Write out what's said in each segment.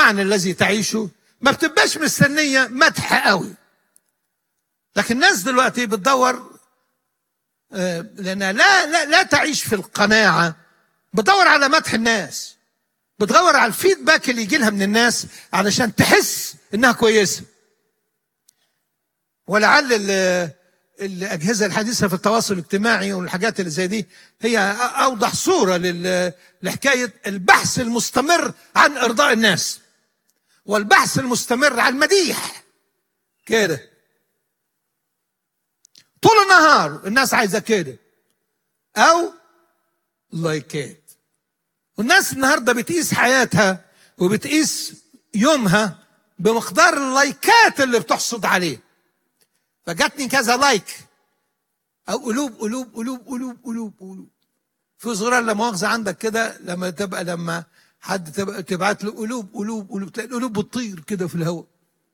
المعنى الذي تعيشه ما بتبقاش مستنيه مدح قوي لكن الناس دلوقتي بتدور آه، لانها لا لا لا تعيش في القناعه بتدور على مدح الناس بتدور على الفيدباك اللي يجي لها من الناس علشان تحس انها كويسه ولعل ال- الاجهزه الحديثه في التواصل الاجتماعي والحاجات اللي زي دي هي اوضح صوره لل- لحكايه البحث المستمر عن ارضاء الناس والبحث المستمر عن المديح كده طول النهار الناس عايزه كده او لايكات والناس النهارده بتقيس حياتها وبتقيس يومها بمقدار اللايكات اللي بتحصد عليه فجاتني كذا لايك او قلوب قلوب قلوب قلوب قلوب قلوب في زرار لا مؤاخذه عندك كده لما تبقى لما حد تبقى تبعت له قلوب قلوب قلوب تلاقي القلوب بتطير كده في الهواء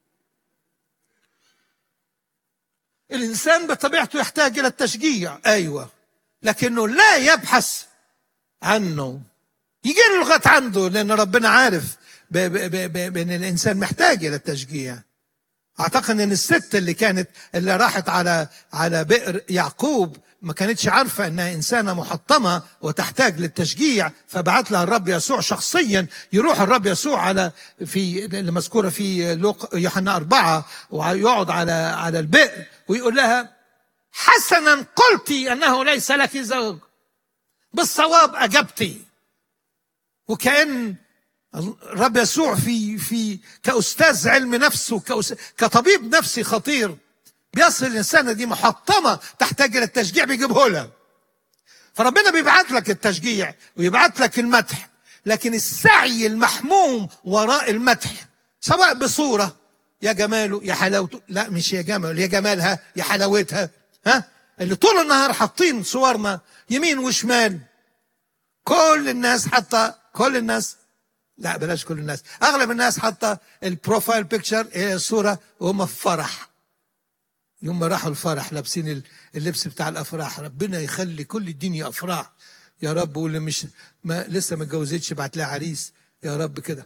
الانسان بطبيعته يحتاج الى التشجيع ايوه لكنه لا يبحث عنه يجي له لغايه عنده لان ربنا عارف ب- ب- ب- ب- بان الانسان محتاج الى التشجيع اعتقد ان الست اللي كانت اللي راحت على على بئر يعقوب ما كانتش عارفه انها انسانه محطمه وتحتاج للتشجيع فبعت لها الرب يسوع شخصيا يروح الرب يسوع على في اللي مذكوره في لوق يوحنا أربعة ويقعد على على البئر ويقول لها حسنا قلت انه ليس لك زوج بالصواب اجبتي وكأن الرب يسوع في في كأستاذ علم نفس وكأس- كطبيب نفسي خطير بيصل الإنسانة دي محطمة تحتاج إلى التشجيع بيجيبه لها فربنا بيبعت لك التشجيع ويبعت لك المدح لكن السعي المحموم وراء المدح سواء بصورة يا جماله يا حلاوته لا مش يا جمال يا جمالها يا حلاوتها ها اللي طول النهار حاطين صورنا يمين وشمال كل الناس حاطه كل الناس لا بلاش كل الناس اغلب الناس حاطه البروفايل بيكتشر هي الصوره وهم في فرح يوم ما راحوا الفرح لابسين ال- اللبس بتاع الافراح ربنا يخلي كل الدنيا افراح يا رب واللي مش ما لسه ما اتجوزتش بعت لها عريس يا رب كده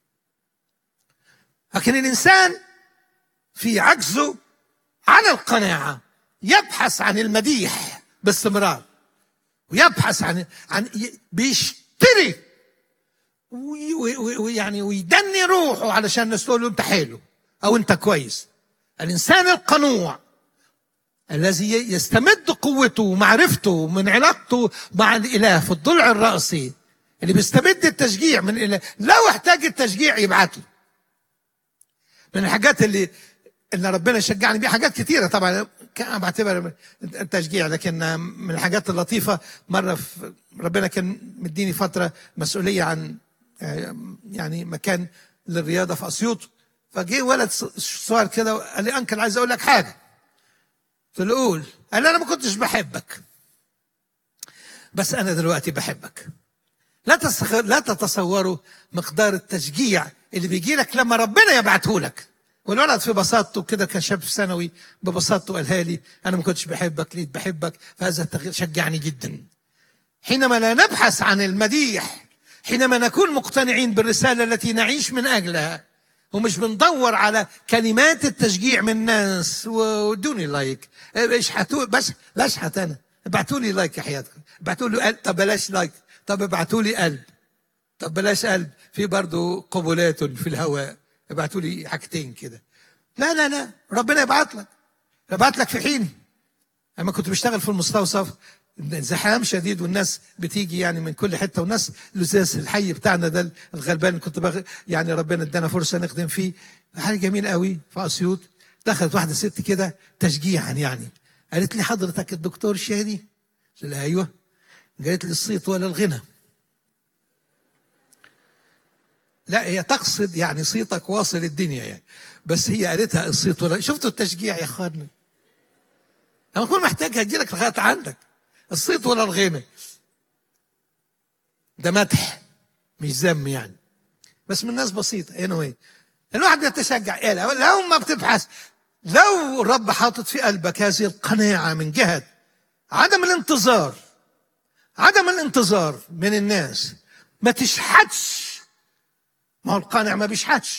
لكن الانسان في عجزه عن القناعه يبحث عن المديح باستمرار ويبحث عن عن ي- بيشتري وي- وي- ويعني ويدني روحه علشان الناس تقول له انت حلو او انت كويس الانسان القنوع الذي ي- يستمد قوته ومعرفته من علاقته مع الاله في الضلع الراسي اللي بيستمد التشجيع من الاله لو احتاج التشجيع يبعته من الحاجات اللي اللي ربنا شجعني بيها حاجات كتيره طبعا كان بعتبر التشجيع لكن من الحاجات اللطيفه مره في ربنا كان مديني فتره مسؤوليه عن آه، يعني مكان للرياضه في اسيوط فجه ولد ص- صغير كده قال لي انكل عايز اقول لك حاجه قلت له قول قال لي انا ما كنتش بحبك بس انا دلوقتي بحبك لا تستخ... لا تتصوروا مقدار التشجيع اللي بيجي لك لما ربنا يبعته لك والولد في بساطته كده كان شاب في ثانوي ببساطته قالها لي انا ما كنتش بحبك لقيت بحبك فهذا التغيير شجعني جدا حينما لا نبحث عن المديح حينما نكون مقتنعين بالرساله التي نعيش من اجلها ومش بندور على كلمات التشجيع من الناس ودوني لايك اشحتوا بس لا اشحت انا ابعتوا لي لايك يا حياتكم ابعتوا لي قلب طب بلاش لايك طب ابعتوا لي قلب طب بلاش قلب في برضه قبلات في الهواء ابعتوا لي حاجتين كده لا لا لا ربنا يبعت لك يبعت لك في حين لما كنت بشتغل في المستوصف زحام شديد والناس بتيجي يعني من كل حته والناس لزاز الحي بتاعنا ده الغلبان اللي كنت بغ... يعني ربنا ادانا فرصه نخدم فيه حاجه جميل قوي في اسيوط دخلت واحده ست كده تشجيعا يعني قالت لي حضرتك الدكتور شادي قلت لها ايوه قالت لي الصيت ولا الغنى لا هي تقصد يعني صيتك واصل الدنيا يعني بس هي قالتها الصيت ولا شفتوا التشجيع يا اخواننا لما تكون محتاج هجيلك لغايه عندك الصيت ولا الغنى ده مدح مش ذم يعني بس من ناس بسيطه anyway الواحد يتشجع إيه لو لو ما بتبحث لو الرب حاطط في قلبك هذه القناعه من جهه عدم الانتظار عدم الانتظار من الناس ما تشحتش ما هو القانع ما بيشحتش